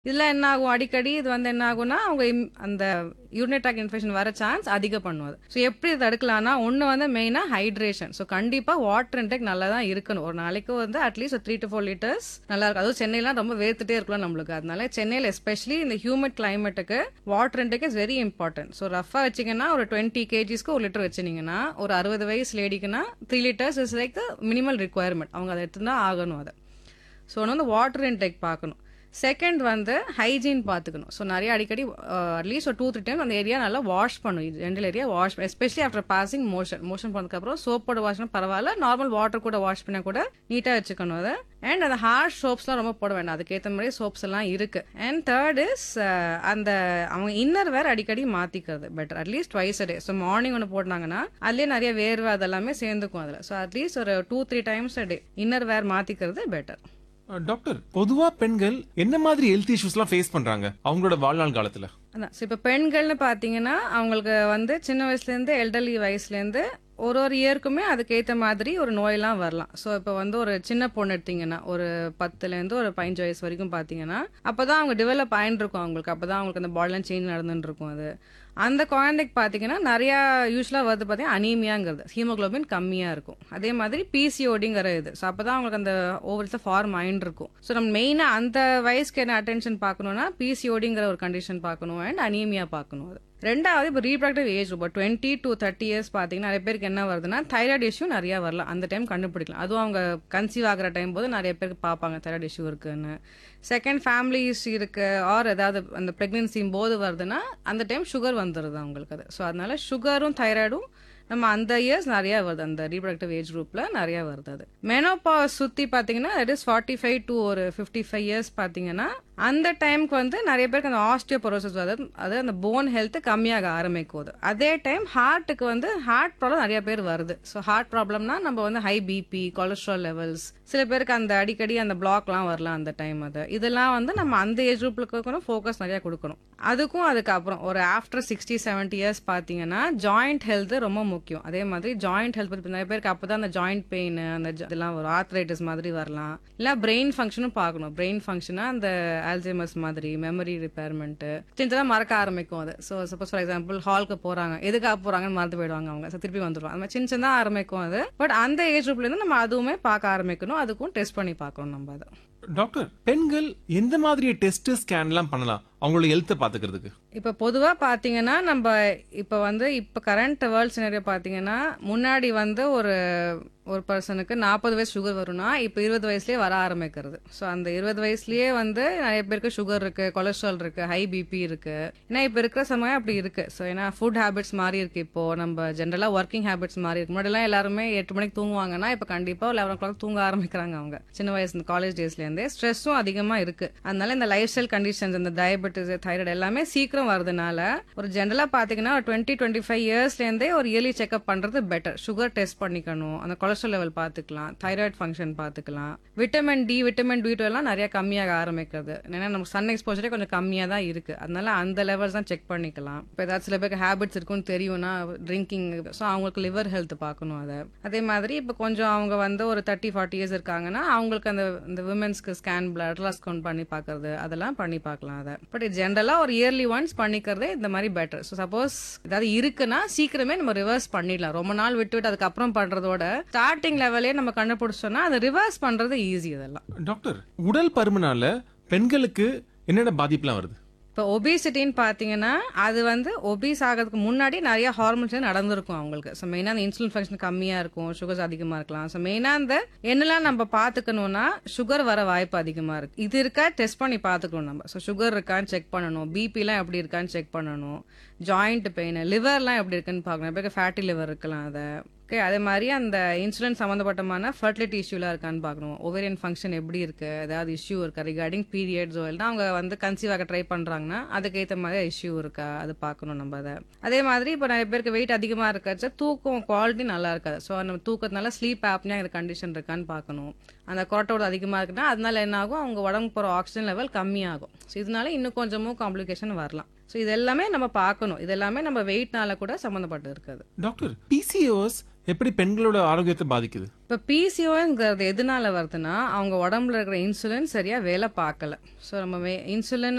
இதுல என்ன ஆகும் அடிக்கடி இது வந்து என்ன ஆகும்னா அவங்க im- அந்த யூரினரி ட்ராக் இன்ஃபெக்ஷன் வர சான்ஸ் அதிகம் பண்ணுவது ஸோ எப்படி இதை தடுக்கலாம்னா ஒன்று வந்து மெயினாக ஹைட்ரேஷன் ஸோ கண்டிப்பாக வாட்டர் இன்டேக் நல்லா தான் இருக்கணும் ஒரு நாளைக்கு வந்து அட்லீஸ்ட் ஒரு த்ரீ டு ஃபோர் லிட்டர்ஸ் நல்லா இருக்கும் அதுவும் சென்னைலாம் ரொம்ப வேர்த்துட்டே இருக்கலாம் நம்மளுக்கு அதனால சென்னையில் எஸ்பெஷலி இந்த ஹியூமிட் கிளைமேட்டுக்கு water intake is very important so ரஃபாக வச்சிங்கன்னா ஒரு டுவெண்ட்டி கேஜிஸ்க்கு ஒரு லிட்டர் வச்சிங்கன்னா ஒரு அறுபது வயசு லேடிக்குன்னா three litres is like the minimal requirement அவங்க அதை எடுத்து தான் ஆகணும் அதை ஸோ ஒன்று வந்து வாட்டர் இன்டேக் பார்க்கணும் செகண்ட் வந்து ஹைஜீன் பார்த்துக்கணும் ஸோ நிறைய அடிக்கடி அட்லீஸ்ட் ஒரு டூ த்ரீ டைம் அந்த ஏரியா நல்லா வாஷ் பண்ணும் general area wash especially after passing motion motion பண்ணதுக்கப்புறம் சோப்போட வாஷ் பரவாயில்ல நார்மல் வாட்டர் கூட வாஷ் பண்ணால் கூட நீட்டாக வச்சுக்கணும் அதை அண்ட் அந்த ஹார்ஷ் சோப்ஸ்லாம் ரொம்ப போட வேண்டாம் அதுக்கேற்ற மாதிரி சோப்ஸ் எல்லாம் இருக்கு அண்ட் தேர்ட் இஸ் அந்த அவங்க இன்னர் வேர் அடிக்கடி மாத்திக்கிறது better at least twice day so morning ஒன்று போட்டாங்கன்னா அதுலேயே நிறைய வேர்வை அதெல்லாமே சேர்ந்துக்கும் அதில் ஸோ அட்லீஸ்ட் ஒரு two three times day inner wear மாத்திக்கிறது பெட்டர் அஹ், டாக்டர் பொதுவா பெண்கள் என்ன மாதிரி ஹெல்த் இஷ்யூஸ்லாம் ஃபேஸ் பண்றாங்க அவங்களோட வாழ்நாள் காலத்துல அதான் ஸோ இப்போ பெண்கள்னு பார்த்தீங்கன்னா அவங்களுக்கு வந்து சின்ன வயசுலேருந்து எல்டர்லி வயசுலேருந்து ஒரு ஒரு இயருக்குமே அதுக்கேற்ற மாதிரி ஒரு நோயெல்லாம் வரலாம் ஸோ இப்போ வந்து ஒரு சின்ன பொண்ணு எடுத்தீங்கன்னா ஒரு பத்துலேருந்து ஒரு பதினஞ்சு வயசு வரைக்கும் பார்த்தீங்கன்னா அப்போ தான் அவங்க டெவலப் ஆயின்னு இருக்கும் அவங்களுக்கு அப்போ தான் அவங்களுக்கு அந்த பாடிலாம் சேஞ்ச் நடந்துட்டு இருக்கும் அது அந்த குழந்தைக்கு பார்த்தீங்கன்னா நிறையா யூஸ்வலாக வருது பார்த்தீங்கன்னா அனீமியாங்கிறது ஹீமோகுளோபின் கம்மியாக இருக்கும் அதே மாதிரி பிசிஓடிங்கிற இது ஸோ அப்போ தான் அவங்களுக்கு அந்த ஓவர்ஸில் ஃபார்ம் ஆயின்னு இருக்கும் ஸோ நம்ம மெயினாக அந்த வயசுக்கு என்ன அட்டென்ஷன் பார்க்கணும்னா பிசிஓடிங்கிற ஒரு கண்டிஷன் பார்க்கணும் அண்ட் அனீமியா பார்க்கணும் அது ரெண்டாவது இப்போ ரீப்ராக்டிவ் ஏஜ் இப்போ டுவெண்ட்டி டு தேர்ட்டி இயர்ஸ் பார்த்தீங்கன்னா நிறைய பேருக்கு என்ன வருதுன்னா தைராய்டு இஷ்யூ நிறைய வரலாம் அந்த டைம் கண்டுபிடிக்கலாம் அதுவும் அவங்க கன்சீவ் ஆகிற டைம் போது நிறைய பேருக்கு பார்ப்பாங்க தைராய்டு இஷ்யூ இருக்குன்னு செகண்ட் ஃபேமிலி இஷ்யூ இருக்கு ஆர் ஏதாவது அந்த ப்ரெக்னென்சியும் போது வருதுன்னா அந்த டைம் சுகர் வந்துடுது அவங்களுக்கு அது ஸோ அதனால சுகரும் தைராய்டும் நம்ம அந்த இயர்ஸ் நிறைய வருது அந்த ரீப்ரடக்டிவ் ஏஜ் குரூப்ல நிறைய வருது அது மெனோபாஸ் சுத்தி பாத்தீங்கன்னா it is forty five to ஒரு ஃபிஃப்டி ஃபைவ் இயர்ஸ் பாத்தீங்கன்னா அந்த டைம்க்கு வந்து நிறைய பேருக்கு அந்த ஆஸ்டியோபரோசிஸ் அதாவது அது அந்த போன் ஹெல்த் கம்மியாக ஆரம்பிக்குது அதே டைம் ஹார்ட்டுக்கு வந்து ஹார்ட் ப்ராப்ளம் நிறைய பேர் வருது ஸோ ஹார்ட் ப்ராப்ளம்னா நம்ம வந்து ஹை பிபி கொலஸ்ட்ரால் லெவல்ஸ் சில பேருக்கு அந்த அடிக்கடி அந்த பிளாக்லாம் வரலாம் அந்த டைம் அது இதெல்லாம் வந்து நம்ம அந்த ஏஜ் குரூப்ல ஃபோக்கஸ் நிறைய கொடுக்கணும் அதுக்கும் அதுக்கப்புறம் ஒரு ஆஃப்டர் சிக்ஸ்டி செவன்டி இயர்ஸ் பார்த்தீங்கன்னா ஜாயிண்ட் ஹெல்த் ரொம்ப முக்கியம் அதே மாதிரி ஜாயிண்ட் ஹெல்த் பத்தி நிறைய பேருக்கு அப்பதான் அந்த ஜாயிண்ட் பெயின் அந்த ஜ- இதெல்லாம் வரும் ஆர்த்ரைட்டிஸ் மாதிரி வரலாம் இல்ல பிரெயின் ஃபங்க்ஷனும் பார்க்கணும் பிரெயின் ஃபங்க்ஷனா அந்த ஆல்சைமர்ஸ் மாதிரி மெமரி ரிப்பேர்மெண்ட் சின்னதாக மறக்க ஆரம்பிக்கும் அது ஸோ சப்போஸ் ஃபார் எக்ஸாம்பிள் ஹாலுக்கு போறாங்க எதுக்காக போறாங்கன்னு மறந்து போயிடுவாங்க அவங்க So, திருப்பி வந்துருவாங்க அந்த மாதிரி சின்ன சின்னதாக ஆரம்பிக்கும் அது பட் அந்த ஏஜ் குரூப்ல இருந்து நம்ம அதுவுமே பார்க்க ஆரம்பிக்கணும் அதுக்கும் டெஸ்ட் பண்ணி பார்க்கணும் நம்ம அதை டாக்டர் பெண்கள் எந்த மாதிரி டெஸ்ட் ஸ்கேன்லாம் பண்ணலாம் அவங்களோட ஹெல்த்தை பாத்துக்கிறதுக்கு இப்போ பொதுவாக பார்த்தீங்கன்னா நம்ம இப்போ வந்து இப்போ கரண்ட் வேர்ல்ட் சினரியோ பார்த்தீங்கன்னா முன்னாடி வந்து ஒரு ஒரு பர்சனுக்கு நாற்பது வயசு சுகர் வரும்னா இப்போ இருபது வயசுலயே வர ஆரம்பிக்கிறது ஸோ அந்த இருபது வயசுலயே வந்து நிறைய பேருக்கு சுகர் இருக்கு கொலஸ்ட்ரால் இருக்கு ஹை பிபி இருக்கு ஏன்னா இப்போ இருக்கிற சமயம் அப்படி இருக்கு ஸோ ஏன்னா ஃபுட் ஹேபிட்ஸ் மாறி இருக்கு இப்போ நம்ம ஜென்ரலாக ஒர்க்கிங் ஹேபிட்ஸ் மாறி இருக்கு முன்னாடிலாம் எல்லாருமே எட்டு மணிக்கு தூங்குவாங்கன்னா இப்போ கண்டிப்பாக லெவன் ஓ கிளாக் தூங்க ஆரம்பிக்கிறாங்க அவங்க சின்ன வயசு காலேஜ் டேஸ்லேருந்தே ஸ்ட்ரெஸ்ஸும் அதிகமாக இருக்கு அதனால இந்த லைஃப் ஸ்டைல் கண்டிஷன்ஸ் இந்த டயபெட்டிஸ் தைராய்டு எல்லாமே சீக்கிரம் வரதுனால ஒரு ஜென்ரலாக பார்த்தீங்கன்னா ஒரு டுவெண்ட்டி டுவெண்ட்டி ஃபைவ் இயர்ஸ்லேருந்தே ஒரு இயர்லி செக்அப் பண்ணுறது பெட்டர் சுகர் டெஸ்ட் பண்ணிக்கணும் அந்த கொலஸ்ட்ரால் லெவல் பார்த்துக்கலாம் தைராய்டு ஃபங்க்ஷன் பார்த்துக்கலாம் vitamin D vitamin D two எல்லாம் நிறைய கம்மியாக ஆரம்பிக்கிறது ஏன்னா நமக்கு சன் எக்ஸ்போஜரே கொஞ்சம் கம்மியாக தான் இருக்கு அதனால அந்த லெவல்ஸ் தான் செக் பண்ணிக்கலாம் இப்போ ஏதாவது சில பேருக்கு ஹேபிட்ஸ் இருக்குன்னு தெரியும்னா ட்ரிங்கிங் ஸோ அவங்களுக்கு லிவர் ஹெல்த் பார்க்கணும் அதை அதே மாதிரி இப்போ கொஞ்சம் அவங்க வந்து ஒரு தேர்ட்டி ஃபார்ட்டி இயர்ஸ் இருக்காங்கன்னா அவங்களுக்கு அந்த இந்த விமன்ஸ்க்கு ஸ்கேன் பிளட் கவுண்ட் பண்ணி பார்க்கறது அதெல்லாம் பண்ணி பார்க்கலாம் அதை பட் ஜென்ரலாக ஒரு இயர்லி ஒன்ஸ் பண்ணிக்கிறதே இந்த மாதிரி பெட்டர் ஸோ சப்போஸ் ஏதாவது இருக்குன்னா சீக்கிரமே நம்ம ரிவர்ஸ் பண்ணிடலாம் ரொம்ப நாள் விட்டு விட்டு அதுக்கப்புறம் பண்றதோட ஸ்டார்டிங் லெவலே நம்ம கண்டுபிடிச்சோம்னா அதை ரிவர்ஸ் பண்றது ஈஸி அதெல்லாம் டாக்டர் உடல் பருமனால பெண்களுக்கு என்னென்ன பாதிப்புலாம் வருது இப்போ ஒபிசிட்டின்னு பார்த்தீங்கன்னா அது வந்து ஒபீஸ் ஆகிறதுக்கு முன்னாடி நிறைய ஹார்மோன்ஸ் நடந்திருக்கும் அவங்களுக்கு ஸோ மெயினாக அந்த இன்சுலின் ஃபங்க்ஷன் கம்மியாக இருக்கும் சுகர்ஸ் அதிகமாக இருக்கலாம் ஸோ மெயினாக அந்த என்னெல்லாம் நம்ம பார்த்துக்கணும்னா சுகர் வர வாய்ப்பு அதிகமாக இருக்கு இது இருக்கா டெஸ்ட் பண்ணி பார்த்துக்கணும் நம்ம ஸோ சுகர் இருக்கான்னு செக் பண்ணணும் பிபிலாம் எப்படி இருக்கான்னு செக் பண்ணணும் ஜாயிண்ட் பெயின் லிவர்லாம் எப்படி இருக்குன்னு பார்க்கணும் இப்போ ஃபேட்டி லிவர் இருக்கலாம் அதை ஓகே அதே மாதிரி அந்த இன்சுலின் சம்மந்தப்பட்டமான ஃபர்டிலிட்டி இஷ்யூலாம் இருக்கான்னு பார்க்கணும் ஓவேரியன் ஃபங்க்ஷன் எப்படி இருக்கு ஏதாவது இஷ்யூ இருக்கா ரிகார்டிங் பீரியட்ஸ் இல்லைனா அவங்க வந்து கன்சீவ் ஆக ட்ரை பண்றாங்கன்னா அதுக்கேற்ற மாதிரி இஷ்யூ இருக்கா அது பார்க்கணும் நம்ம அதை அதே மாதிரி இப்போ நிறைய பேருக்கு வெயிட் அதிகமாக இருக்காச்சு தூக்கம் குவாலிட்டி நல்லா இருக்காது ஸோ நம்ம தூக்கத்தினால ஸ்லீப் ஆப்னியா இந்த கண்டிஷன் இருக்கான்னு பார்க்கணும் அந்த கொரட்டோட அதிகமாக இருக்குன்னா அதனால என்ன ஆகும் அவங்க உடம்புக்கு போகிற ஆக்சிஜன் லெவல் கம்மியாகும் ஸோ இதனால இன்னும் கொஞ்சமும் காம்ப்ளிகேஷன் வரலாம் ஸோ இது எல்லாமே நம்ம பார்க்கணும் இது எல்லாமே நம்ம வெயிட்னால கூட சம்மந்தப்பட்டு இருக்குது டாக்டர் பிசிஓஎஸ் எப்படி பெண்களோட ஆரோக்கியத்தை பாதிக்குது இப்போ பிசிஓங்கிறது எதனால வருதுன்னா அவங்க உடம்புல இருக்கிற இன்சுலின் சரியா வேலை பார்க்கல ஸோ நம்ம இன்சுலின்